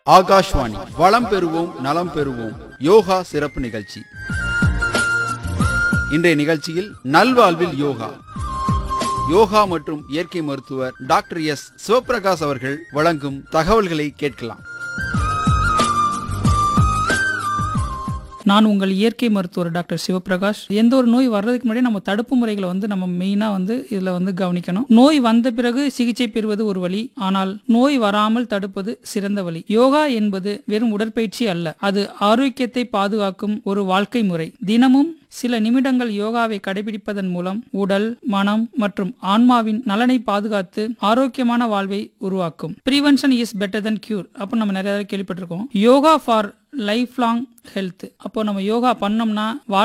ஆகாஷ்வாணி வளம் பெறுவோம் நலம் பெறுவோம் யோகா சிறப்பு நிகழ்ச்சி இன்றைய நிகழ்ச்சியில் நல்வாழ்வில் யோகா யோகா மற்றும் இயற்கை மருத்துவர் டாக்டர் எஸ் சிவபிரகாஷ் அவர்கள் வழங்கும் தகவல்களை கேட்கலாம் நான் உங்கள் இயற்கை மருத்துவர் டாக்டர் சிவபிரகாஷ் எந்த ஒரு நோய் வர்றதுக்கு முன்னாடி நம்ம தடுப்பு முறைகளை வந்து நம்ம மெயினாக வந்து இதில் வந்து கவனிக்கணும் நோய் வந்த பிறகு சிகிச்சை பெறுவது ஒரு வழி ஆனால் நோய் வராமல் தடுப்பது சிறந்த வழி யோகா என்பது வெறும் உடற்பயிற்சி அல்ல அது ஆரோக்கியத்தை பாதுகாக்கும் ஒரு வாழ்க்கை முறை தினமும் சில நிமிடங்கள் யோகாவை கடைபிடிப்பதன் மூலம் உடல் மனம் மற்றும் ஆன்மாவின் நலனை பாதுகாத்து ஆரோக்கியமான வாழ்வை உருவாக்கும் prevention is better than cure அப்போ நம்ம நிறைய தடவை கேள்விப்பட்டிருக்கோம் yoga for lifelong health அப்போ நம்ம யோகா பண்ணோம்னா வாழ்